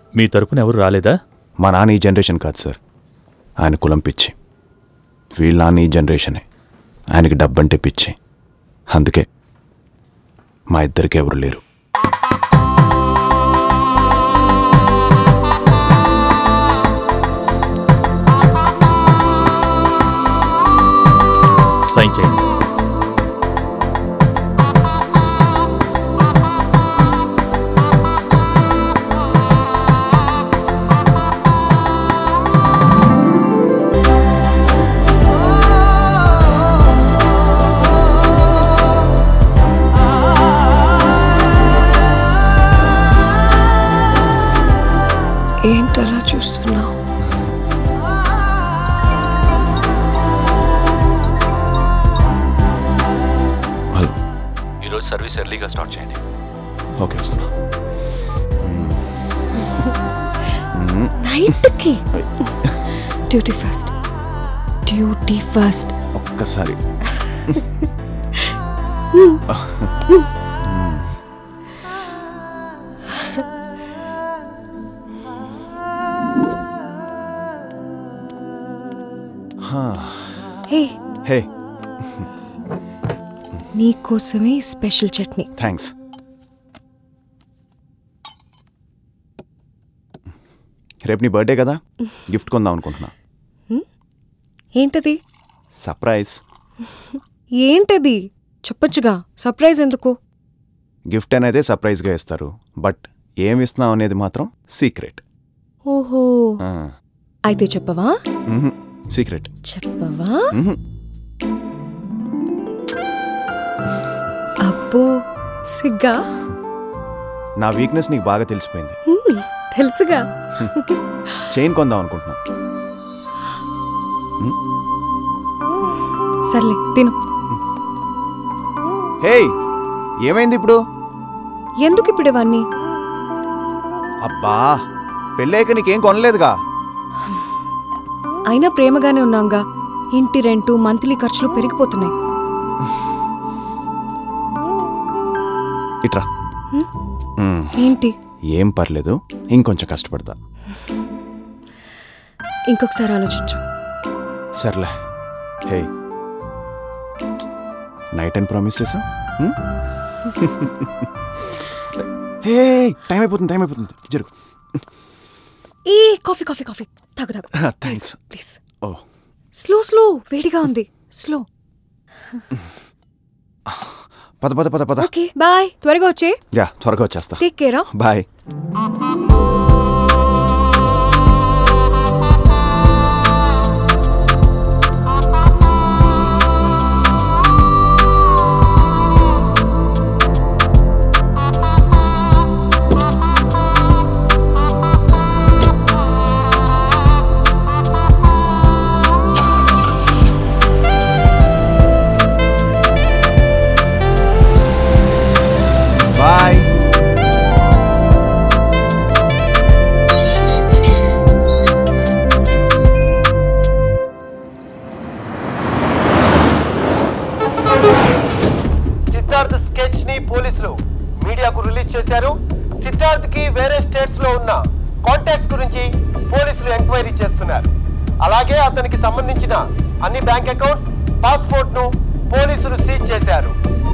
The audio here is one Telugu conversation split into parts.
మీ తరపున ఎవరు రాలేదా మా నాన్న ఈ జనరేషన్ కాదు సార్ ఆయన కులం పిచ్చి వీళ్ళ నాన్న ఈ జనరేషనే ఆయనకి డబ్బంటే పిచ్చి అందుకే మా ఇద్దరికి ఎవరు లేరు సైన్ చేయండి ఏంటలా చూస్తున్నావు హలో ఈరోజు సర్వీస్ ఎర్లీగా స్టార్ట్ చేయండి ఓకే వస్తున్నా నైట్కి డ్యూటీ ఫస్ట్ డ్యూటీ ఫస్ట్ ఒక్కసారి హే హే నీకోసమే ఈ స్పెషల్ చట్నీ థ్యాంక్స్ రేపు నీ బర్త్డే కదా గిఫ్ట్ కొందాం అనుకుంటున్నా ఏంటది సర్ప్రైజ్ ఏంటది చెప్పొచ్చుగా సర్ప్రైజ్ ఎందుకు గిఫ్ట్ అనేది సర్ప్రైజ్గా ఇస్తారు బట్ ఏమి ఇస్తున్నాం అనేది మాత్రం సీక్రెట్ ఓహో అయితే చెప్పవా సీక్రెట్ చెప్పవా అబ్బో సిగ్గా నా వీక్నెస్ నీకు బాగా తెలిసిపోయింది హ్మ్, తెలుసుగా చైన్ కొందాం అనుకుంటున్నా సర్లే తిను హే ఏమైంది ఇప్పుడు ఎందుకు ఇప్పుడు ఇవన్నీ అబ్బా పెళ్ళాక నీకేం కొనలేదుగా అయినా ప్రేమగానే ఉన్నాంగా ఇంటి రెంటు మంత్లీ ఖర్చులు పెరిగిపోతున్నాయి ఇట్రా హ్మ్? మ్మ్. ఏంటి ఏం పర్లేదు ఇంకొంచెం కష్టపడతా ఇంకొకసారి ఆలోచించు సర్లే హే నైట్ అని ప్రామిస్ చేసా హే టైం అయిపోతుంది టైం అయిపోతుంది జరుగు ఏ కాఫీ కాఫీ కాఫీ తాగు తాగు thanks please oh slow slow వేడిగా ఉంది స్లో పద పద పద పద ఓకే బాయ్ త్వరగా వచ్చే యా త్వరగా వచ్చేస్తా టేక్ కేరా బాయ్ బాయ్ సిద్ధార్థ్ స్కెచ్ ని పోలీసులు మీడియాకు రిలీజ్ చేశారు సిద్ధార్థ్ కి వేరే స్టేట్స్ లో ఉన్న కాంటాక్ట్స్ గురించి పోలీసులు ఎంక్వైరీ చేస్తున్నారు అలాగే అతనికి సంబంధించిన అన్ని బ్యాంక్ అకౌంట్స్ పాస్పోర్ట్ ను పోలీసులు సీజ్ చేశారు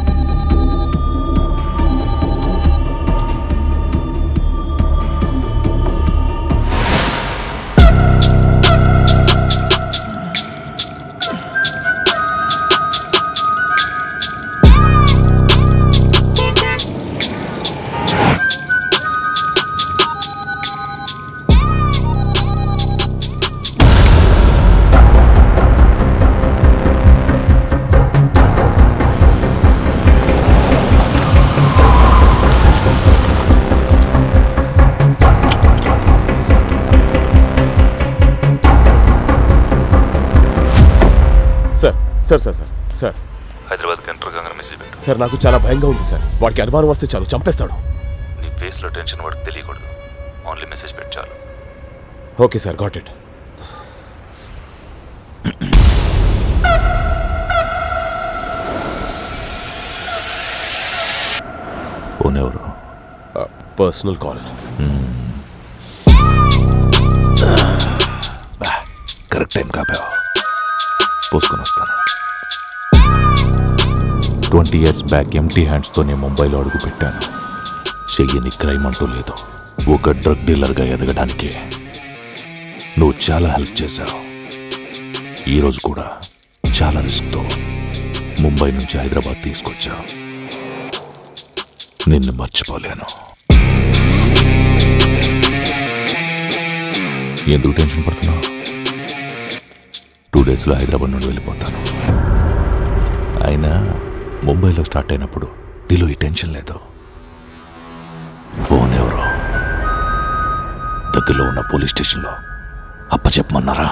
sir sir sir sir sir హైదరాబాద్కి ఎంటర్ కాగానే మెసేజ్ పెట్టు సార్ నాకు చాలా భయంగా ఉంది సార్ వాడికి అనుమానం వస్తే చాలు చంపేస్తాడు నీ ఫేస్లో టెన్షన్ వాడికి తెలియకూడదు ఓన్లీ మెసేజ్ పెట్టు చాలు okay sir got it phone ఎవరు పర్సనల్ కాల్ కరెక్ట్ టైం కాపావు పోసుకొని వస్తాను ట్వంటీ ఇయర్స్ బ్యాక్ ఎంటీ హ్యాండ్స్తోనే ముంబైలో అడుగు పెట్టాను చెయ్యని క్రైమ్ అంటూ లేదు ఒక డ్రగ్ డీలర్గా ఎదగడానికి నువ్వు చాలా హెల్ప్ చేశావు ఈరోజు కూడా చాలా రిస్క్తో ముంబై నుంచి హైదరాబాద్ తీసుకొచ్చావు నిన్ను మర్చిపోలేను ఎందుకు టెన్షన్ పడుతున్నావు టూ డేస్లో హైదరాబాద్ నుండి వెళ్ళిపోతాను అయినా ముంబైలో స్టార్ట్ అయినప్పుడు నీలో ఈ టెన్షన్ లేదు ఫోన్ ఎవరో దగ్గరలో ఉన్న పోలీస్ స్టేషన్లో అప్పచెప్పమన్నారా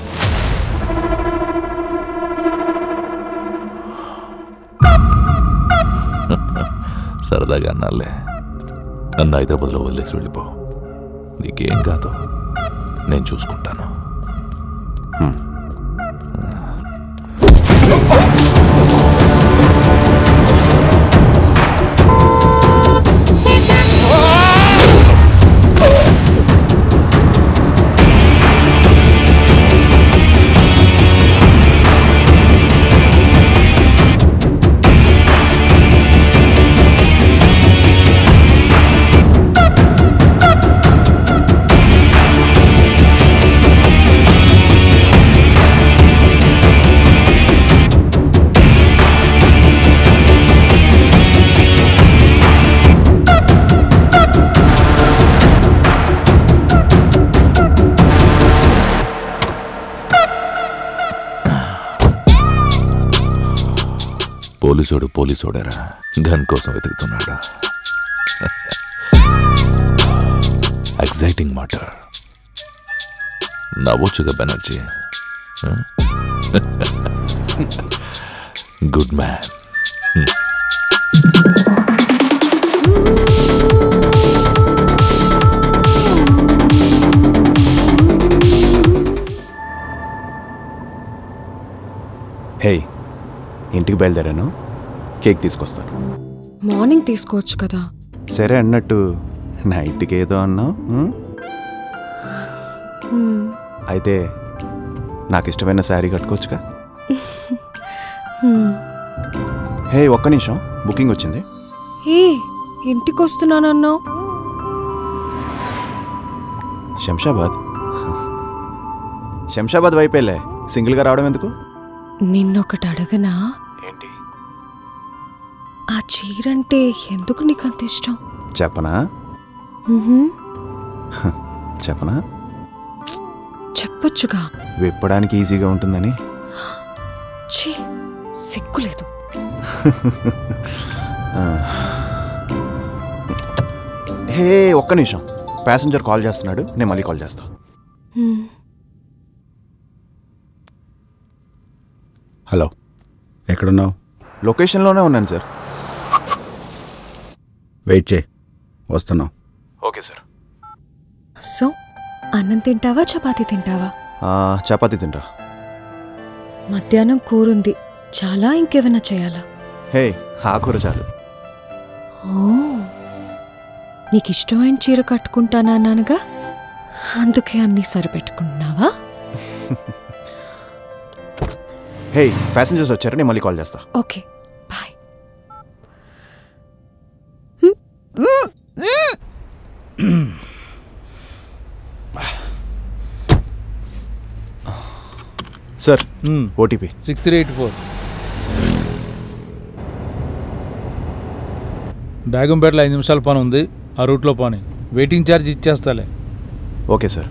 సరదాగా అన్నాలే నన్ను హైదరాబాద్లో వదిలేసి వెళ్ళిపో నీకేం కాదు నేను చూసుకుంటాను పోలీసోడు పోలీసోడరా గన్ కోసం వెతుకుతున్నాడా ఎగ్జైటింగ్ మాట నవ్వొచ్చుగా బెనర్జీ గుడ్ మ్యాన్ హే ఇంటికి బయలుదేరాను కేక్ తీసుకొస్తాను మార్నింగ్ తీసుకోవచ్చు కదా సరే అన్నట్టు నైట్కి ఏదో అన్నావు ఉం? హ్మ్. అయితే నాకు ఇష్టమైన శారీ కట్టుకోవచ్చుగా హ్మ్. హే ఒక్క నిమిషం బుకింగ్ వచ్చింది ఏ ఇంటికి వస్తున్నానన్నావు శంషాబాద్ శంషాబాద్ వైపేలే సింగిల్గా రావడం ఎందుకు నిన్నొకటి అడగనా ఏంటి ఆ చీర అంటే ఎందుకు నీకు అంత ఇష్టం చెప్పనా మ్హూ. చెప్పనా చెప్పొచ్చుగా విప్పడానికి ఈజీగా ఉంటుందని ఛీ సిగ్గులేదు హే ఒక్క నిమిషం ప్యాసింజర్ కాల్ చేస్తున్నాడు నేను మళ్ళీ కాల్ చేస్తా హ్మ్. హలో ఎక్కడున్నావు లొకేషన్లోనే ఉన్నాను సార్ వెయిట్ చేయి వస్తున్నావు ఓకే సార్ సో అన్నం తింటావా చపాతీ తింటావా చపాతీ తింటా మధ్యాహ్నం కూరుంది చాలా ఇంకేమైనా చేయాలా హే ఆకూర చాలు ఓ నీకు ఇష్టమైన చీర కట్టుకుంటానన్నానుగా అందుకే అన్నీ సరిపెట్టుకుంటున్నావా హే ప్యాసింజర్స్ వచ్చారు నేను మళ్ళీ కాల్ చేస్తా okay bye sir OTP six three eight four బేగంపేటలో ఐదు నిమిషాల పని ఉంది ఆ రూట్లో పని వెయిటింగ్ ఛార్జ్ ఇచ్చేస్తాలే ఓకే సార్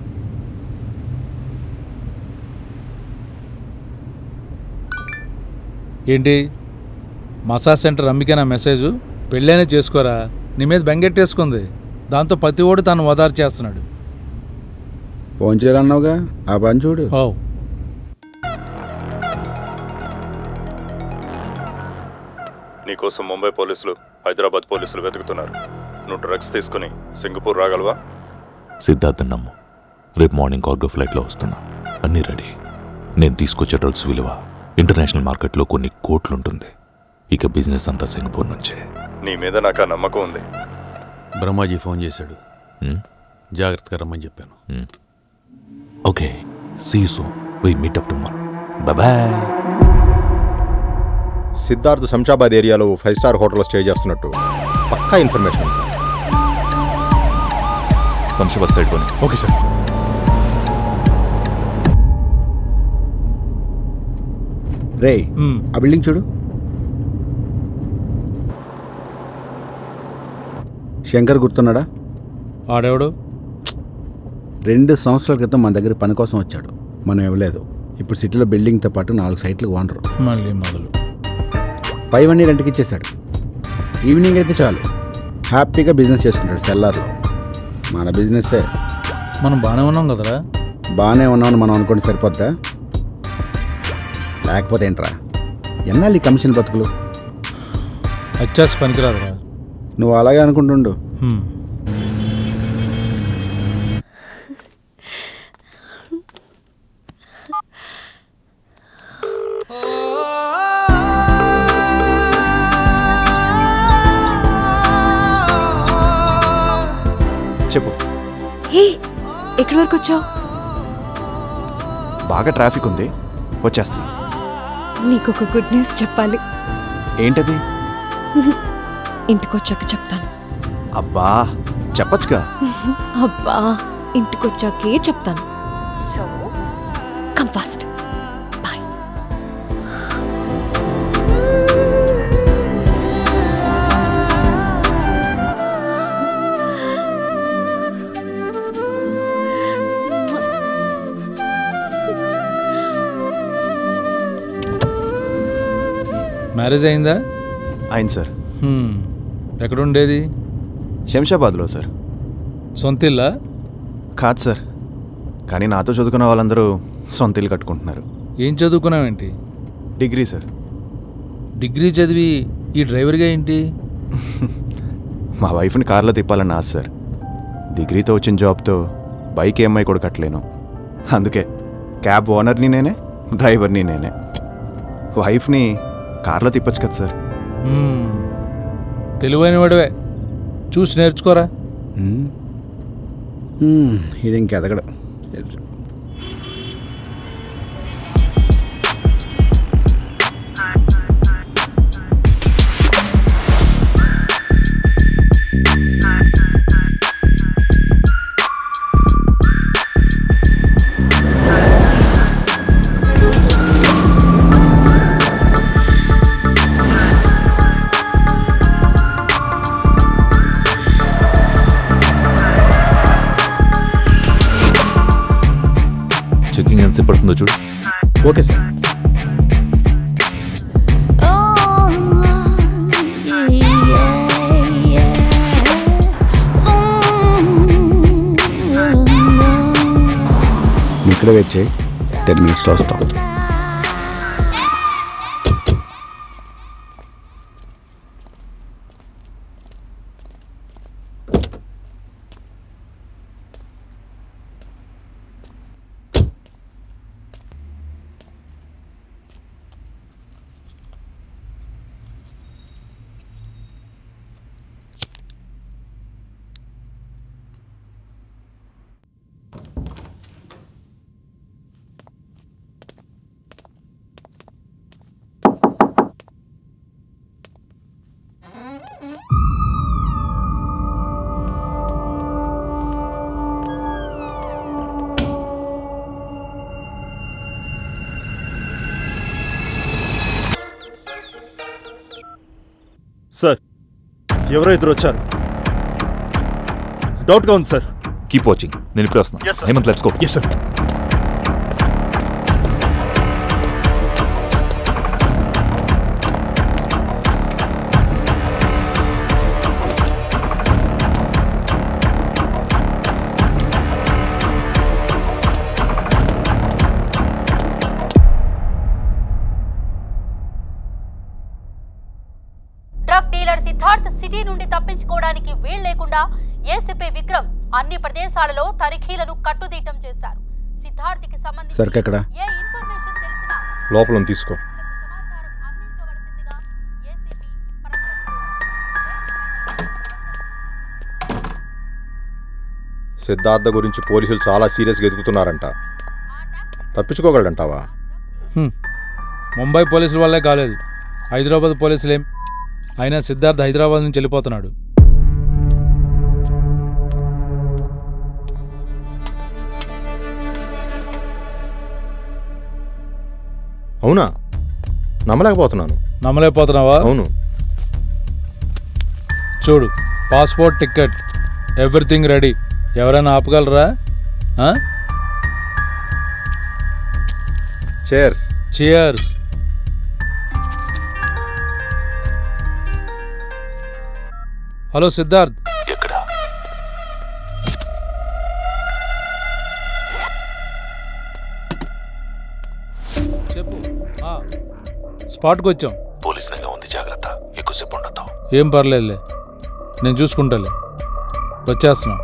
ఏంటి మసాజ్ సెంటర్ అమ్మికేనా మెసేజ్ పెళ్ళైనా చేసుకోరా నీ మీద బెంగెట్టేసుకుంది దాంతో ప్రతి ఓడు తను వదారు చేస్తున్నాడు ఫోన్ చేయాలన్నావుగా ఆ పని చూడు ఓ నీకోసం ముంబై పోలీసులు హైదరాబాద్ పోలీసులు వెతుకుతున్నారు నువ్వు డ్రగ్స్ తీసుకుని సింగపూర్ రాగలవా సిద్ధార్థ్ నమ్ము రేపు మార్నింగ్ కార్గో ఫ్లైట్లో వస్తున్నా అన్నీ రెడీ నేను తీసుకొచ్చే డ్రగ్స్ విలువ ఇంటర్నేషనల్ మార్కెట్లో కొన్ని కోట్లుంటుంది ఇక బిజినెస్ అంతా సింగపూర్ నుంచే నీ మీద నాకు ఆ నమ్మకం ఉంది బ్రహ్మాజీ ఫోన్ చేశాడు హ్మ్? జాగ్రత్తగా రమ్మని చెప్పాను hmm. Okay see so we meet up tomorrow bye Siddharth Shamshabad ఏరియాలో ఫైవ్ స్టార్ హోటల్లో స్టే చేస్తున్నట్టు పక్కా ఇన్ఫర్మేషన్ ఉంది సార్ శంషాబాద్ సైడ్ కొని ఓకే సార్ రే మ్మ్. ఆ బిల్డింగ్ చూడు శంకర్ గుర్తున్నాడా ఆడెవడు రెండు సంవత్సరాల క్రితం మన దగ్గర పని కోసం వచ్చాడు మనం ఇవ్వలేదు ఇప్పుడు సిటీలో బిల్డింగ్తో పాటు నాలుగు సైట్లు ఓనరు మళ్ళీ మొదలు పైవన్నీ రెంట్కి ఇచ్చేశాడు ఈవినింగ్ అయితే చాలు హ్యాపీగా బిజినెస్ చేసుకుంటాడు సెల్లార్లో మన బిజినెస్సే మనం బాగానే ఉన్నాం కదరా బాగానే ఉన్నామని మనం అనుకోండి సరిపోద్దా లేకపోతే ఏంట్రా ఎన్నాళ్ళు ఈ కమిషన్ బతుకులు అచ్చాచి పనికిరాదురా నువ్వు అలాగే అనుకుంటుండు హ్మ్. చెప్పు హే ఎక్కడి వరకు వచ్చావు బాగా ట్రాఫిక్ ఉంది వచ్చేస్తున్నా నీకు ఒక గుడ్ న్యూస్ చెప్పాలి ఏంటది ఇంటికొచ్చాక చెప్తాను అబ్బా చెప్పచ్చుగా అబ్బా ఇంటికొచ్చాకే చెప్తాను so come fast bye marriage అయిందా అయింది సార్ హ్మ్. ఎక్కడ ఉండేది శంషాబాద్లో సార్ సొంత ఇల్లా కాదు సార్ కానీ నాతో చదువుకున్న వాళ్ళందరూ సొంత ఇల్లు కట్టుకుంటున్నారు ఏం చదువుకున్నావేంటి డిగ్రీ సార్ డిగ్రీ చదివి ఈ డ్రైవర్గా ఏంటి మా వైఫ్ని కార్లో తిప్పాలని ఆశ సార్ డిగ్రీతో వచ్చిన జాబ్తో బైక్ ఈఎంఐ కూడా కట్టలేను అందుకే క్యాబ్ ఓనర్ని నేనే డ్రైవర్ని నేనే వైఫ్ని కార్లో తిప్పచ్చు కదా సార్ హ్మ్. తెలివైన వాడివే చూసి నేర్చుకోరా ఇది ఇంకెదగడు చెకింగ్ ఎంతసేపు పడుతుందో చూడు ఓకే సార్ నువ్వు ఇక్కడే వెయిట్ చేయి టెన్ మినిట్స్లో వస్తాం సార్ ఎవరో ఇద్దరు వచ్చారు డౌట్గా ఉంది సార్ కీప్ వాచింగ్ నేను ఇప్పుడే Yes, వస్తున్నా sir. Hemanth let's go yes sir drug dealer Siddharth city నుండి తప్పించుకోవడానికి వీలు లేకుండా ఏసీపీ విక్రమ్ అన్ని ప్రదేశాలలో తనిఖీలను కట్టుదిట్టం చేశారు సిద్ధార్థ్కి సంబంధించి సరుకు ఎక్కడ? ఏ ఇన్ఫర్మేషన్ తెలిసినా లోపల ఉంది, తీసుకో సమాచారం అందించవలసిందిగా ఏసీపీ ప్రజలకు కోరారు. సిద్ధార్థ గురించి పోలీసులు చాలా సీరియస్గా ఎదుగుతున్నారంట ఆ టాక్సీ తప్పించుకోగలడంటావా హ్మ్. ముంబై పోలీసుల వల్లే కాలేదు హైదరాబాద్ పోలీసులేం అయినా సిద్ధార్థ్ హైదరాబాద్ నుంచి వెళ్ళిపోతున్నాడు అవునా నమ్మలేకపోతున్నాను నమ్మలేకపోతున్నావా అవును చూడు పాస్పోర్ట్ టికెట్ ఎవ్రీథింగ్ రెడీ ఎవరైనా ఆపగలరా ఆ? చేర్స్ చియర్స్ హలో సిద్ధార్థ్ ఎక్కడ చెప్పు ఆ, స్పాట్కి వచ్చాం పోలీస్ నిఘా ఉంది జాగ్రత్త ఎక్కువసేపు ఉండదు ఏం పర్లేదులే నేను చూసుకుంటాలే వచ్చేస్తున్నాం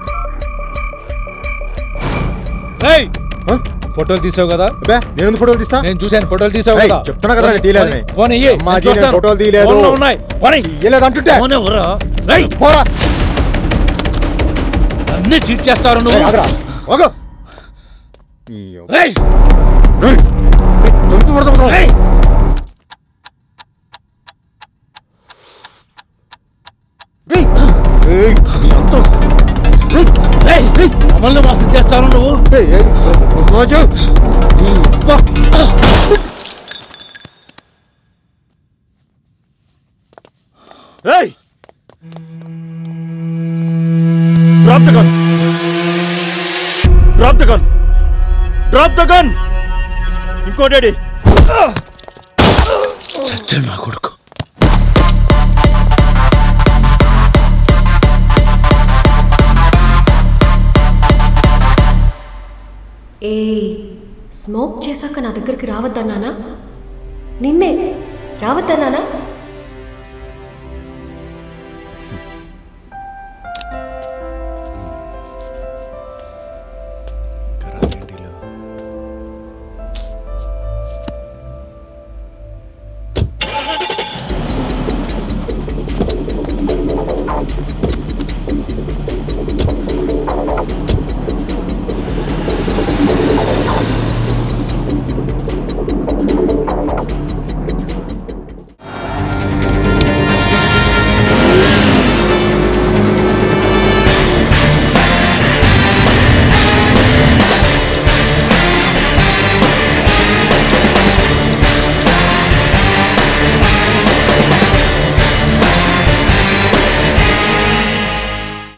ఏయ్! ఫోటోలు తీసావు కదా అబ్బే నేను ఎందుకు ఫోటోలు తీస్తా నేను చూశాను ఫోటోలు తీసావు ఏయ్, కదా చెప్తున్నా కదా నేను తీయలేదని. ఫోన్ ఇయ్యి, అమ్మా, నేను జీ, నేను చూస్తాను. ఫోటోలు తీయలేదు. ఫోన్లో ఉన్నాయి ఫోన్ ఇయ్యి. ఇయ్యలేదు అంటుంటే ఫోన్ ఎవరా? రేయ్! పోరా అన్నీ చీట్ చేస్తారు నువ్వు ఏయ్, ఆగరా ఆగు. ఈ రేయ్! రేయ్, జంతు పడతావు రేయ్! రేయ్, రేయ్, నీ అంతం. రేయ్, రేయ్! మమ్మల్ని మోసం చేస్తారు నువ్వు రేయ్, ఏయ్, రాజు, నీ అబ్బా. ఏయ్ drop the gun drop the gun drop the gun ఇంకోటేడి చచ్చాడు నా కొడుకు ఏ స్మోక్ చేశాక నా దగ్గరికి రావద్దన్నానా నిన్నే రావద్దన్నానా